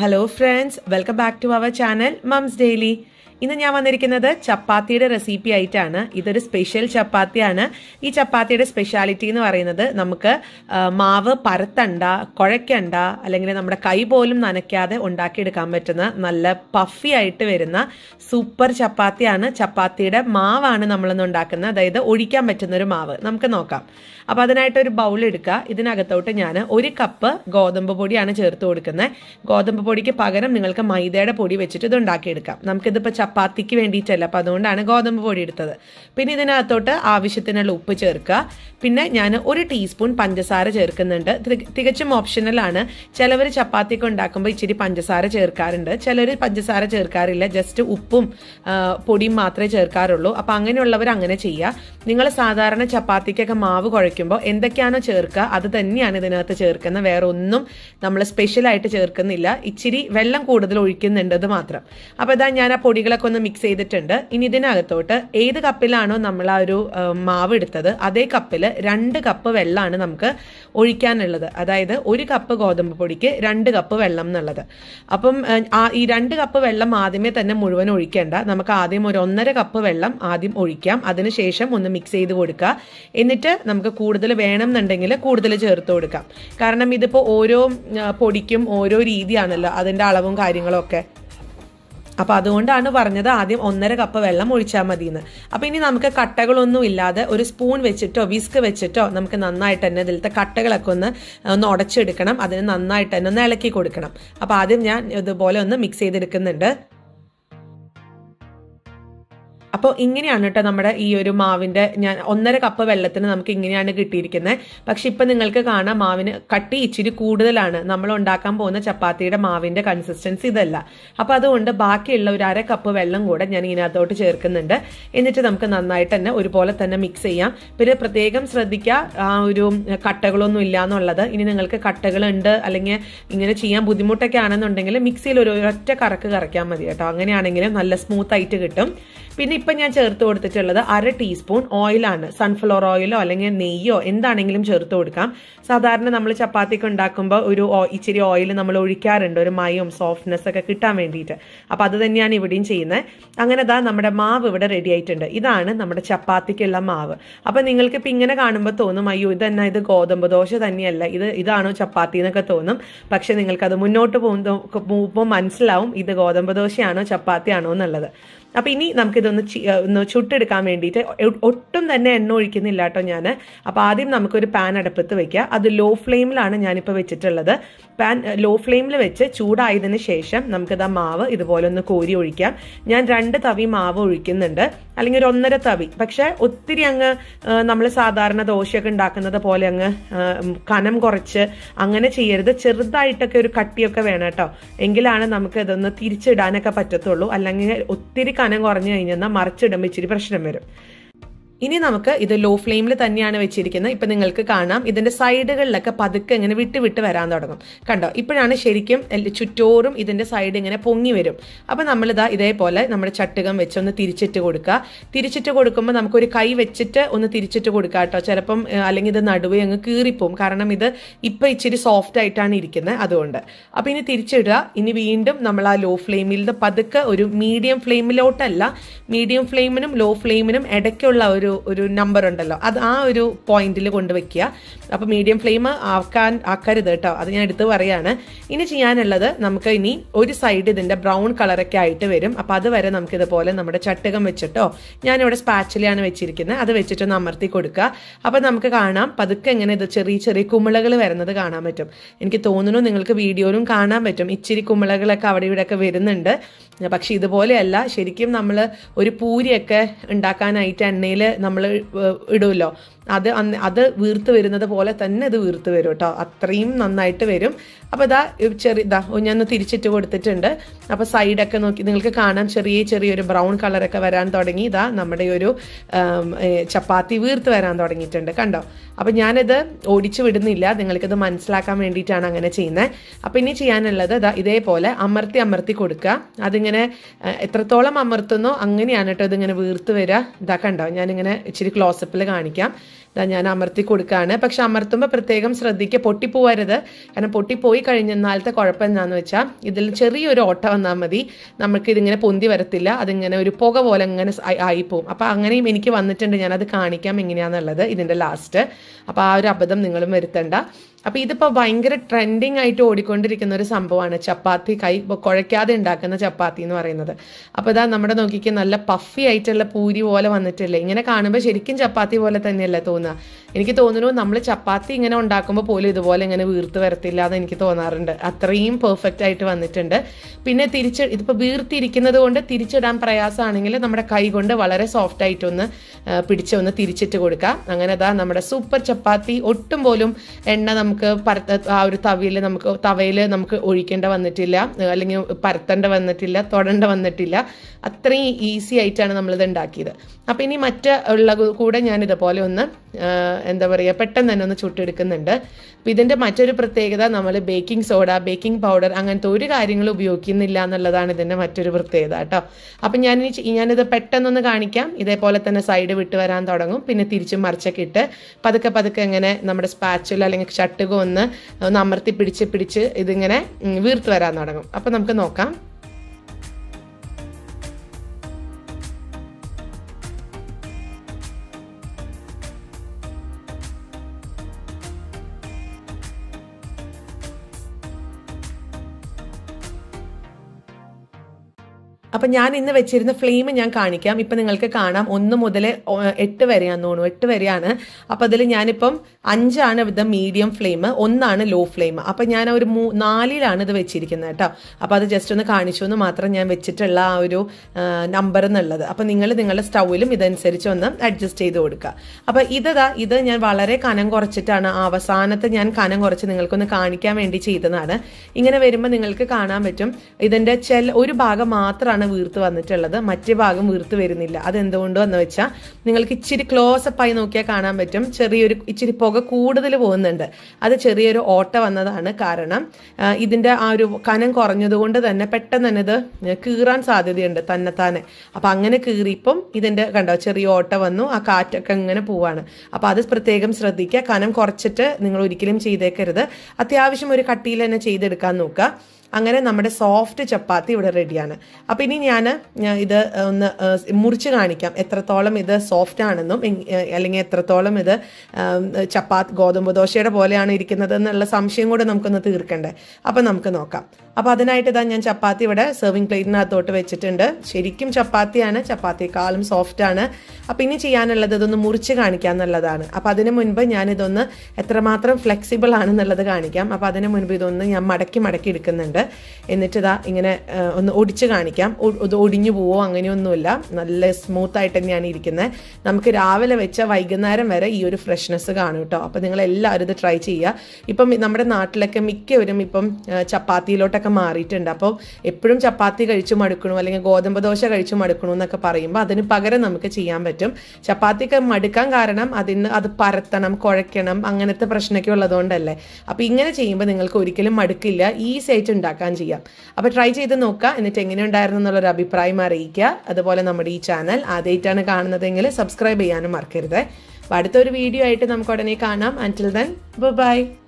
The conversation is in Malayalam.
hello friends welcome back to our channel Mums Daily ഇന്ന് ഞാൻ വന്നിരിക്കുന്നത് ചപ്പാത്തിയുടെ റെസിപ്പി ആയിട്ടാണ് ഇതൊരു സ്പെഷ്യൽ ചപ്പാത്തിയാണ് ഈ ചപ്പാത്തിയുടെ സ്പെഷ്യാലിറ്റി എന്ന് പറയുന്നത് നമുക്ക് ആ, മാവ് പരത്തണ്ട കുഴയ്ക്കണ്ട അല്ലെങ്കിൽ നമ്മുടെ കൈ പോലും നനയ്ക്കാതെ ഉണ്ടാക്കിയെടുക്കാൻ പറ്റുന്ന നല്ല പഫി ആയിട്ട് വരുന്ന സൂപ്പർ ചപ്പാത്തിയാണ് ചപ്പാത്തിയുടെ മാവാണ് നമ്മളിന്ന് ഉണ്ടാക്കുന്നത് അതായത് ഒഴിക്കാൻ പറ്റുന്ന ഒരു മാവ് നമുക്ക് നോക്കാം അപ്പോൾ അതിനായിട്ട് ഒരു ബൗൾ എടുക്കുക ഇതിനകത്തോട്ട് ഞാൻ ഒരു കപ്പ് ഗോതമ്പ് പൊടിയാണ് ചേർത്ത് കൊടുക്കുന്നത് ഗോതമ്പ് പൊടിക്ക് പകരം നിങ്ങൾക്ക് മൈദയുടെ പൊടി വെച്ചിട്ട് ഇത് ഉണ്ടാക്കിയെടുക്കാം നമുക്കിതിപ്പോൾ ചപ്പാത്തിക്ക് വേണ്ടിയിട്ടല്ല അപ്പോൾ അതുകൊണ്ടാണ് ഗോതമ്പ് പൊടി എടുത്തത് പിന്നെ ഇതിനകത്തോട്ട് ആവശ്യത്തിനുള്ള ഉപ്പ് ചേർക്കുക പിന്നെ ഞാൻ ഒരു ടീസ്പൂൺ പഞ്ചസാര ചേർക്കുന്നുണ്ട് തിക- തികച്ചും ഓപ്ഷണലാണ് ചിലവർ ചപ്പാത്തിക്ക് ഉണ്ടാക്കുമ്പോൾ ഇച്ചിരി പഞ്ചസാര ചേർക്കാറുണ്ട് ചിലർ പഞ്ചസാര ചേർക്കാറില്ല ജസ്റ്റ് ഉപ്പും ആ, പൊടിയും മാത്രമേ ചേർക്കാറുള്ളൂ അപ്പോൾ അങ്ങനെയുള്ളവർ അങ്ങനെ ചെയ്യുക നിങ്ങൾ സാധാരണ ചപ്പാത്തിക്കൊക്കെ മാവ് കുഴയ്ക്കുമ്പോൾ എന്തൊക്കെയാണോ ചേർക്കുക അത് തന്നെയാണ് ഇതിനകത്ത് ചേർക്കുന്നത് വേറെ ഒന്നും നമ്മൾ സ്പെഷ്യലായിട്ട് ചേർക്കുന്നില്ല ഇച്ചിരി വെള്ളം കൂടുതൽ ഒഴിക്കുന്നുണ്ട് അത് മാത്രം അപ്പോൾ ഇതാ ഞാൻ ആ പൊടികളൊക്കെ ഒന്ന് മിക്സ് ചെയ്തിട്ടുണ്ട് ഇനി ഇതിനകത്തോട്ട് ഏത് കപ്പിലാണോ നമ്മൾ ആ ഒരു ആ, മാവ് എടുത്തത് അതേ കപ്പിൽ രണ്ട് കപ്പ് വെള്ളമാണ് നമുക്ക് ഒഴിക്കാനുള്ളത് അതായത് ഒരു കപ്പ് ഗോതമ്പ് പൊടിക്ക് രണ്ട് കപ്പ് വെള്ളം എന്നുള്ളത് അപ്പം ആ, ആ ഈ രണ്ട് കപ്പ് വെള്ളം ആദ്യമേ തന്നെ മുഴുവൻ ഒഴിക്കേണ്ട നമുക്ക് ആദ്യം ഒരു ഒന്നര കപ്പ് വെള്ളം ആദ്യം ഒഴിക്കാം അതിനുശേഷം ഒന്ന് മിക്സ് ചെയ്ത് കൊടുക്കുക എന്നിട്ട് നമുക്ക് കൂടുതൽ വേണം എന്നുണ്ടെങ്കിൽ കൂടുതൽ ചേർത്ത് കൊടുക്കാം കാരണം ഇതിപ്പോൾ ഓരോ ആ, പൊടിക്കും ഓരോ രീതിയാണല്ലോ അതിൻ്റെ അളവും കാര്യങ്ങളും ഒക്കെ അപ്പോൾ അതുകൊണ്ടാണ് പറഞ്ഞത് ആദ്യം ഒന്നര കപ്പ് വെള്ളം ഒഴിച്ചാൽ മതി എന്ന് അപ്പോൾ ഇനി നമുക്ക് കട്ടകളൊന്നും ഇല്ലാതെ ഒരു സ്പൂൺ വെച്ചിട്ടോ വിസ്ക് വെച്ചിട്ടോ നമുക്ക് നന്നായിട്ട് തന്നെ ഇതിലത്തെ കട്ടകളൊക്കെ ഒന്ന് ഒന്ന് ഉടച്ചെടുക്കണം അതിന് നന്നായിട്ട് തന്നെ ഒന്ന് ഇളക്കി കൊടുക്കണം അപ്പോൾ ആദ്യം ഞാൻ ഇതുപോലെ ഒന്ന് മിക്സ് ചെയ്തെടുക്കുന്നുണ്ട് അപ്പോൾ ഇങ്ങനെയാണ് കേട്ടോ നമ്മുടെ ഈ ഒരു മാവിന്റെ ഞാൻ ഒന്നര കപ്പ് വെള്ളത്തിന് നമുക്ക് ഇങ്ങനെയാണ് കിട്ടിയിരിക്കുന്നത് പക്ഷെ ഇപ്പം നിങ്ങൾക്ക് കാണാം മാവിന് കട്ടി ഇച്ചിരി കൂടുതലാണ് നമ്മൾ ഉണ്ടാക്കാൻ പോകുന്ന ചപ്പാത്തിയുടെ മാവിന്റെ കൺസിസ്റ്റൻസി ഇതല്ല അപ്പോൾ അതുകൊണ്ട് ബാക്കിയുള്ള ഒരു അര കപ്പ് വെള്ളം കൂടെ ഞാൻ ഇതിനകത്തോട്ട് ചേർക്കുന്നുണ്ട് എന്നിട്ട് നമുക്ക് നന്നായിട്ട് തന്നെ ഒരുപോലെ തന്നെ മിക്സ് ചെയ്യാം പിന്നെ പ്രത്യേകം ശ്രദ്ധിക്കുക ആ ഒരു കട്ടകളൊന്നും ഇല്ല എന്നുള്ളത് ഇനി നിങ്ങൾക്ക് കട്ടകളുണ്ട് അല്ലെങ്കിൽ ഇങ്ങനെ ചെയ്യാൻ ബുദ്ധിമുട്ടൊക്കെ ആണെന്നുണ്ടെങ്കിൽ മിക്സിയിൽ ഒരു ഒറ്റ കറക്ക് കറക്കാൻ മതി കേട്ടോ അങ്ങനെയാണെങ്കിൽ നല്ല സ്മൂത്ത് ആയിട്ട് കിട്ടും പിന്നെ ഇപ്പം ഞാൻ ചേർത്ത് കൊടുത്തിട്ടുള്ളത് അര ടീസ്പൂൺ ഓയിലാണ് സൺഫ്ലവർ ഓയിലോ അല്ലെങ്കിൽ നെയ്യോ എന്താണെങ്കിലും ചേർത്ത് കൊടുക്കാം സാധാരണ നമ്മൾ ചപ്പാത്തിക്ക് ഉണ്ടാക്കുമ്പോൾ ഒരു ഓ- ഇച്ചിരി ഓയിൽ നമ്മൾ ഒഴിക്കാറുണ്ട് ഒരു മയവും സോഫ്റ്റ്നെസ് ഒക്കെ കിട്ടാൻ വേണ്ടിയിട്ട് അപ്പോൾ അത് തന്നെയാണ് ഇവിടെയും ചെയ്യുന്നത് അങ്ങനെ ദാ നമ്മുടെ മാവ് ഇവിടെ റെഡി ആയിട്ടുണ്ട് ഇതാണ് നമ്മുടെ ചപ്പാത്തിക്കുള്ള മാവ് അപ്പോൾ നിങ്ങൾക്ക് ഇപ്പം ഇങ്ങനെ കാണുമ്പോൾ തോന്നും അയ്യോ ഇതന്നെ ഇത് ഗോതമ്പ് ദോശ തന്നെയല്ല ഇത് ഇതാണോ ചപ്പാത്തി എന്നൊക്കെ തോന്നും പക്ഷെ നിങ്ങൾക്കത് മുന്നോട്ട് പോകുമ്പോൾ പോകുമ്പോൾ മനസ്സിലാവും ഇത് ഗോതമ്പ് ദോശയാണോ ചപ്പാത്തിയാണോ എന്നുള്ളത് അപ്പൊ ഇനി നമുക്കിതൊന്ന് ചി- ഏഹ് ഒന്ന് ചുട്ടെടുക്കാൻ വേണ്ടിയിട്ട് ഒ- ഒട്ടും തന്നെ എണ്ണ ഒഴിക്കുന്നില്ല കേട്ടോ ഞാൻ അപ്പൊ ആദ്യം നമുക്കൊരു പാൻ അടുപ്പത്ത് വെക്കുക അത് ലോ ഫ്ലെയിമിലാണ് ഞാനിപ്പോൾ വെച്ചിട്ടുള്ളത് പാൻ ലോ ഫ്ലെയിമിൽ വെച്ച് ചൂടായതിനു ശേഷം നമുക്കിത് ആ മാവ് ഇതുപോലെ ഒന്ന് കോരി ഒഴിക്കാം ഞാൻ രണ്ട് തവി മാവ് ഒഴിക്കുന്നുണ്ട് അല്ലെങ്കിൽ ഒരു ഒന്നര തവി പക്ഷെ ഒത്തിരി അങ്ങ് നമ്മൾ സാധാരണ ദോശയൊക്കെ ഉണ്ടാക്കുന്നത് പോലെ അങ്ങ് ആ, ഉം, കനം കുറച്ച് അങ്ങനെ ചെയ്യരുത് ചെറുതായിട്ടൊക്കെ ഒരു കട്ടിയൊക്കെ വേണം കേട്ടോ എങ്കിലാണ് നമുക്ക് ഇതൊന്ന് തിരിച്ചിടാനൊക്കെ പറ്റത്തുള്ളൂ അല്ലെങ്കിൽ ഒത്തിരി കനം കുറഞ്ഞു കഴിഞ്ഞാൽ മറിച്ചിടുമ്പോൾ ഇച്ചിരി പ്രശ്നം വരും ഇനി നമുക്ക് ഇത് ലോ ഫ്ലെയിമിൽ തന്നെയാണ് വെച്ചിരിക്കുന്നത് ഇപ്പൊ നിങ്ങൾക്ക് കാണാം ഇതിന്റെ സൈഡുകളിലൊക്കെ പതുക്കെ ഇങ്ങനെ വിട്ട് വിട്ട് വരാൻ തുടങ്ങും കണ്ടോ ഇപ്പോഴാണ് ശരിക്കും എല്ല- ചുറ്റോറും ഇതിന്റെ സൈഡ് ഇങ്ങനെ പൊങ്ങി വരും അപ്പൊ നമ്മളിതാ ഇതേപോലെ നമ്മുടെ ചട്ടുകം വെച്ച് ഒന്ന് തിരിച്ചിട്ട് കൊടുക്കുക തിരിച്ചിട്ട് കൊടുക്കുമ്പോൾ നമുക്കൊരു കൈ വെച്ചിട്ട് ഒന്ന് തിരിച്ചിട്ട് കൊടുക്കുക കേട്ടോ ചിലപ്പം ഏഹ്, അല്ലെങ്കിൽ ഇത് നടുവേ അങ്ങ് കീറിപ്പോവും കാരണം ഇത് ഇപ്പൊ ഇച്ചിരി സോഫ്റ്റ് ആയിട്ടാണ് ഇരിക്കുന്നത് അതുകൊണ്ട് അപ്പൊ ഇനി തിരിച്ചിടുക ഇനി വീണ്ടും നമ്മൾ ആ ലോ ഫ്ലെയിമിൽ നിന്ന് പതുക്കെ ഒരു മീഡിയം ഫ്ലെയിമിലോട്ടല്ല മീഡിയം ഫ്ലെയിമിനും ലോ ഫ്ലെയിമിനും ഇടയ്ക്കുള്ള ഒരു ഒരു നമ്പർ ഉണ്ടല്ലോ അത് ആ ഒരു പോയിന്റിൽ കൊണ്ടുവയ്ക്കുക അപ്പോൾ മീഡിയം ഫ്ലെയിം ആക്കാൻ ആക്കരുത് കേട്ടോ അത് ഞാൻ എടുത്ത് പറയാണ് ഇനി ചെയ്യാനുള്ളത് നമുക്ക് ഇനി ഒരു സൈഡ് ഇതിന്റെ ബ്രൗൺ കളറൊക്കെ ആയിട്ട് വരും അപ്പോൾ അതുവരെ നമുക്ക് ഇതുപോലെ നമ്മുടെ ചട്ടുകം വെച്ചിട്ടോ ഞാനിവിടെ സ്പാച്ചിലാണ് വെച്ചിരിക്കുന്നത് അത് വെച്ചിട്ടൊന്ന് അമർത്തി കൊടുക്കുക അപ്പോൾ നമുക്ക് കാണാം പതുക്കെ ഇങ്ങനെ ഇത് ചെറിയ ചെറിയ കുമിളകൾ വരുന്നത് കാണാൻ പറ്റും എനിക്ക് തോന്നുന്നു നിങ്ങൾക്ക് വീഡിയോയിലും കാണാൻ പറ്റും ഇച്ചിരി കുമിളകളൊക്കെ അവിടെ ഇവിടെയൊക്കെ വരുന്നുണ്ട് പക്ഷെ ഇതുപോലെയല്ല ശരിക്കും നമ്മൾ ഒരു പൂരിയൊക്കെ ഉണ്ടാക്കാനായിട്ട് എണ്ണയിൽ നമ്മൾ ഇടുമല്ലോ അത് അന്ന് അത് വീർത്ത് വരുന്നത് പോലെ തന്നെ ഇത് വീർത്ത് വരും കേട്ടോ അത്രയും നന്നായിട്ട് വരും അപ്പോൾ ഇതാ ചെറിയ ഇതാ ഞാനൊന്ന് തിരിച്ചിട്ട് കൊടുത്തിട്ടുണ്ട് അപ്പോൾ സൈഡൊക്കെ നോക്കി നിങ്ങൾക്ക് കാണാം ചെറിയ ചെറിയൊരു ബ്രൗൺ കളറൊക്കെ വരാൻ തുടങ്ങി ഇതാ നമ്മുടെ ഈ ഒരു ആം, ഏ, ചപ്പാത്തി വീർത്ത് വരാൻ തുടങ്ങിയിട്ടുണ്ട് കണ്ടോ അപ്പോൾ ഞാനിത് ഓടിച്ചു വിടുന്നില്ല നിങ്ങൾക്കിത് മനസ്സിലാക്കാൻ വേണ്ടിയിട്ടാണ് അങ്ങനെ ചെയ്യുന്നത് അപ്പോൾ ഇനി ചെയ്യാനുള്ളത് ഇതാ ഇതേപോലെ അമർത്തി അമർത്തി കൊടുക്കുക അതിങ്ങനെ ആ, എത്രത്തോളം അമർത്തുന്നോ അങ്ങനെയാണ് കേട്ടോ ഇതിങ്ങനെ വീർത്ത് വരിക ഇതാ കണ്ടോ ഞാനിങ്ങനെ ഇച്ചിരി ക്ലോസപ്പിൽ കാണിക്കാം ഇതാ ഞാൻ അമർത്തി കൊടുക്കുകയാണ് പക്ഷെ അമർത്തുമ്പോൾ പ്രത്യേകം ശ്രദ്ധിക്കുക പൊട്ടിപ്പോവരുത് കാരണം പൊട്ടിപ്പോയി കഴിഞ്ഞാലത്തെ കുഴപ്പം എന്താണെന്ന് വെച്ചാൽ ഇതിൽ ചെറിയൊരു ഓട്ട വന്നാൽ മതി നമുക്ക് ഇതിങ്ങനെ പൊന്തി വരത്തില്ല അതിങ്ങനെ ഒരു പുക പോലെ ഇങ്ങനെ ആയി- ആയിപ്പോവും അപ്പോൾ അങ്ങനെയും എനിക്ക് വന്നിട്ടുണ്ട് ഞാനത് കാണിക്കാം എങ്ങനെയാണെന്നുള്ളത് ഇതിൻ്റെ ലാസ്റ്റ് അപ്പോൾ ആ ഒരു അബദ്ധം നിങ്ങളും വരുത്തണ്ട അപ്പോൾ ഇതിപ്പോൾ ഭയങ്കര ട്രെൻഡിങ് ആയിട്ട് ഓടിക്കൊണ്ടിരിക്കുന്ന ഒരു സംഭവമാണ് ചപ്പാത്തി കൈ കുഴയ്ക്കാതെ ഉണ്ടാക്കുന്ന ചപ്പാത്തി എന്ന് പറയുന്നത് അപ്പോൾ ഇതാ നമ്മുടെ നോക്കിക്ക് നല്ല പഫി ആയിട്ടുള്ള പൂരി പോലെ വന്നിട്ടില്ലേ ഇങ്ങനെ കാണുമ്പോൾ ശരിക്കും ചപ്പാത്തി പോലെ തന്നെയല്ലേ തോന്നുക എനിക്ക് തോന്നുന്നു നമ്മൾ ചപ്പാത്തി ഇങ്ങനെ ഉണ്ടാക്കുമ്പോൾ പോലും ഇതുപോലെ ഇങ്ങനെ വീർത്ത് വരത്തില്ല എന്ന് എനിക്ക് തോന്നാറുണ്ട് അത്രയും പെർഫെക്റ്റ് ആയിട്ട് വന്നിട്ടുണ്ട് പിന്നെ തിരിച്ച് ഇതിപ്പോൾ വീർത്തിരിക്കുന്നത് കൊണ്ട് തിരിച്ചിടാൻ പ്രയാസമാണെങ്കിൽ നമ്മുടെ കൈ കൊണ്ട് വളരെ സോഫ്റ്റ് ആയിട്ടൊന്ന് ആ, പിടിച്ച് ഒന്ന് തിരിച്ചിട്ട് കൊടുക്കാം അങ്ങനെ അതാ നമ്മുടെ സൂപ്പർ ചപ്പാത്തി ഒട്ടും പോലും എണ്ണ നമുക്ക് പരത്ത ആ ഒരു തവിയിൽ നമുക്ക് തവയിൽ നമുക്ക് ഒഴിക്കേണ്ട വന്നിട്ടില്ല അല്ലെങ്കിൽ പരത്തേണ്ട വന്നിട്ടില്ല തൊടേണ്ട വന്നിട്ടില്ല അത്രയും ഈസി ആയിട്ടാണ് നമ്മളിത് ഉണ്ടാക്കിയത് അപ്പോൾ ഇനി മറ്റ് ഉള്ള കൂടെ ഞാൻ ഇതുപോലെ ഒന്ന് ആ, എന്താ പറയുക പെട്ടെന്ന് തന്നെ ഒന്ന് ചുട്ടെടുക്കുന്നുണ്ട് അപ്പോൾ ഇതിൻ്റെ മറ്റൊരു പ്രത്യേകത നമ്മൾ ബേക്കിംഗ് സോഡ ബേക്കിംഗ് പൗഡർ അങ്ങനത്തെ ഒരു കാര്യങ്ങളും ഉപയോഗിക്കുന്നില്ല എന്നുള്ളതാണ് ഇതിൻ്റെ മറ്റൊരു പ്രത്യേകത കേട്ടോ അപ്പം ഞാൻ ഇനി ചെ- ഞാനിത് പെട്ടെന്നൊന്ന് കാണിക്കാം ഇതേപോലെ തന്നെ സൈഡ് വിട്ട് വരാൻ തുടങ്ങും പിന്നെ തിരിച്ച് മറിച്ചൊക്കെ ഇട്ട് പതുക്കെ പതുക്കെ ഇങ്ങനെ നമ്മുടെ സ്പാച്ചുല അല്ലെങ്കിൽ ചട്ടുക ഒന്ന് ഒന്ന് അമർത്തി പിടിച്ച് പിടിച്ച് ഇതിങ്ങനെ ഉം, വീർത്ത് വരാൻ തുടങ്ങും അപ്പം നമുക്ക് നോക്കാം അപ്പം ഞാൻ ഇന്ന് വെച്ചിരുന്ന ഫ്ലെയിം ഞാൻ കാണിക്കാം ഇപ്പം നിങ്ങൾക്ക് കാണാം ഒന്ന് മുതൽ എട്ട് വരെയാന്ന് തോന്നുന്നു എട്ട് വരെയാണ് അപ്പം അതിൽ ഞാനിപ്പം അഞ്ചാണ് ഇത് മീഡിയം ഫ്ലെയിം ഒന്നാണ് ലോ ഫ്ലെയിം അപ്പം ഞാൻ ഒരു മൂ നാലിലാണ് ഇത് വെച്ചിരിക്കുന്നത് കേട്ടോ അപ്പം അത് ജസ്റ്റ് ഒന്ന് കാണിച്ചു എന്ന് മാത്രം ഞാൻ വെച്ചിട്ടുള്ള ആ ഒരു നമ്പർ എന്നുള്ളത് അപ്പം നിങ്ങൾ നിങ്ങളുടെ സ്റ്റൗവിലും ഇതനുസരിച്ച് ഒന്ന് അഡ്ജസ്റ്റ് ചെയ്ത് കൊടുക്കുക അപ്പം ഇതാ ഇത് ഞാൻ വളരെ കനം കുറച്ചിട്ടാണ് അവസാനത്തെ ഞാൻ കനം കുറച്ച് നിങ്ങൾക്കൊന്ന് കാണിക്കാൻ വേണ്ടി ചെയ്തതാണ് ഇങ്ങനെ വരുമ്പോൾ നിങ്ങൾക്ക് കാണാൻ പറ്റും ഇതിൻ്റെ ചെൽ ഒരു ഭാഗം മാത്രമാണ് വീർത്ത് വന്നിട്ടുള്ളത് മറ്റേ ഭാഗം വീർത്ത് വരുന്നില്ല അതെന്തുകൊണ്ടെന്ന് വെച്ചാൽ നിങ്ങൾക്ക് ഇച്ചിരി ക്ലോസപ്പ് ആയി നോക്കിയാൽ കാണാൻ പറ്റും ചെറിയൊരു ഇച്ചിരി പുക കൂടുതൽ പോകുന്നുണ്ട് അത് ചെറിയൊരു ഓട്ട വന്നതാണ് കാരണം ആ, ഇതിൻ്റെ ആ ഒരു കനം കുറഞ്ഞതുകൊണ്ട് തന്നെ പെട്ടെന്ന് തന്നെ ഇത് കീറാൻ സാധ്യതയുണ്ട് തന്നെത്താനെ അപ്പം അങ്ങനെ കീറിയപ്പം ഇതിൻ്റെ കണ്ടോ ചെറിയ ഓട്ട വന്നു ആ കാറ്റൊക്കെ ഇങ്ങനെ പോവാണ് അപ്പം അത് പ്രത്യേകം ശ്രദ്ധിക്കുക കനം കുറച്ചിട്ട് നിങ്ങൾ ഒരിക്കലും ചെയ്തേക്കരുത് അത്യാവശ്യം ഒരു കട്ടിയിൽ തന്നെ ചെയ്തെടുക്കാൻ നോക്കുക അങ്ങനെ നമ്മുടെ സോഫ്റ്റ് ചപ്പാത്തി ഇവിടെ റെഡിയാണ് അപ്പോൾ ഇനി ഞാൻ ഇത് ഒന്ന് ഏഹ്, മുറിച്ച് കാണിക്കാം എത്രത്തോളം ഇത് സോഫ്റ്റ് ആണെന്നും എങ്- ഏഹ്, അല്ലെങ്കിൽ എത്രത്തോളം ഇത് ആം, ചപ്പാത്തി ഗോതമ്പ് ദോശയുടെ പോലെയാണ് ഇരിക്കുന്നത് എന്നുള്ള സംശയം കൂടെ നമുക്കൊന്ന് തീർക്കണ്ടേ അപ്പം നമുക്ക് നോക്കാം അപ്പോൾ അതിനായിട്ട് ഇതാ ഞാൻ ചപ്പാത്തി ഇവിടെ സെർവിങ് പ്ലേറ്റിനകത്തോട്ട് വെച്ചിട്ടുണ്ട് ശരിക്കും ചപ്പാത്തിയാണ് ചപ്പാത്തിയെക്കാളും സോഫ്റ്റ് ആണ് അപ്പോൾ ഇനി ചെയ്യാനുള്ളത് ഇതൊന്ന് മുറിച്ച് കാണിക്കാം എന്നുള്ളതാണ് അപ്പോൾ അതിന് മുൻപ് ഞാനിതൊന്ന് എത്രമാത്രം ഫ്ലെക്സിബിൾ ആണെന്നുള്ളത് കാണിക്കാം അപ്പോൾ അതിന് മുൻപ് ഇതൊന്ന് ഞാൻ മടക്കി മടക്കി എടുക്കുന്നുണ്ട് എന്നിട്ട് ഇതാ ഇങ്ങനെ ആ, ഒന്ന് ഒടിച്ച് കാണിക്കാം ഒ- ഇത് ഒടിഞ്ഞു പോവോ അങ്ങനെയൊന്നുമില്ല നല്ല സ്മൂത്ത് ആയിട്ട് തന്നെയാണ് ഇരിക്കുന്നത് നമുക്ക് രാവിലെ വെച്ച വൈകുന്നേരം വരെ ഈ ഒരു ഫ്രഷ്നെസ് കാണും കേട്ടോ അപ്പോൾ നിങ്ങൾ എല്ലാവരും ഇത് ട്രൈ ചെയ്യുക ഇപ്പം നമ്മുടെ നാട്ടിലൊക്കെ മിക്കവരും ഇപ്പം ആ, ചപ്പാത്തിയിലോട്ടൊക്കെ മാറിയിട്ടുണ്ട് അപ്പോൾ എപ്പോഴും ചപ്പാത്തി കഴിച്ചു മടുക്കണു അല്ലെങ്കിൽ ഗോതമ്പ് ദോശ കഴിച്ചു മടുക്കണു എന്നൊക്കെ പറയുമ്പോൾ അതിന് പകരം നമുക്ക് ചെയ്യാൻ പറ്റും ചപ്പാത്തിയൊക്കെ മടുക്കാൻ കാരണം അതിന് അത് പരത്തണം കുഴയ്ക്കണം അങ്ങനത്തെ പ്രശ്നമൊക്കെ ഉള്ളതുകൊണ്ടല്ലേ അപ്പോൾ ഇങ്ങനെ ചെയ്യുമ്പോൾ നിങ്ങൾക്ക് ഒരിക്കലും മടുക്കില്ല ഈസി ആയിട്ട് ഉണ്ടാക്കാൻ ചെയ്യാം അപ്പോൾ ട്രൈ ചെയ്ത് നോക്കുക എന്നിട്ട് എങ്ങനെ ഉണ്ടായിരുന്നു എന്നുള്ളൊരു അഭിപ്രായം അറിയിക്കുക അതുപോലെ നമ്മുടെ ഈ ചാനൽ ആദ്യമായിട്ടാണ് കാണുന്നതെങ്കിൽ സബ്സ്ക്രൈബ് ചെയ്യാനും മറക്കരുത് അപ്പോൾ അടുത്തൊരു വീഡിയോ ആയിട്ട് നമുക്ക് ഉടനെ കാണാം അൻറ്റിൽ ദെൻ ബൈ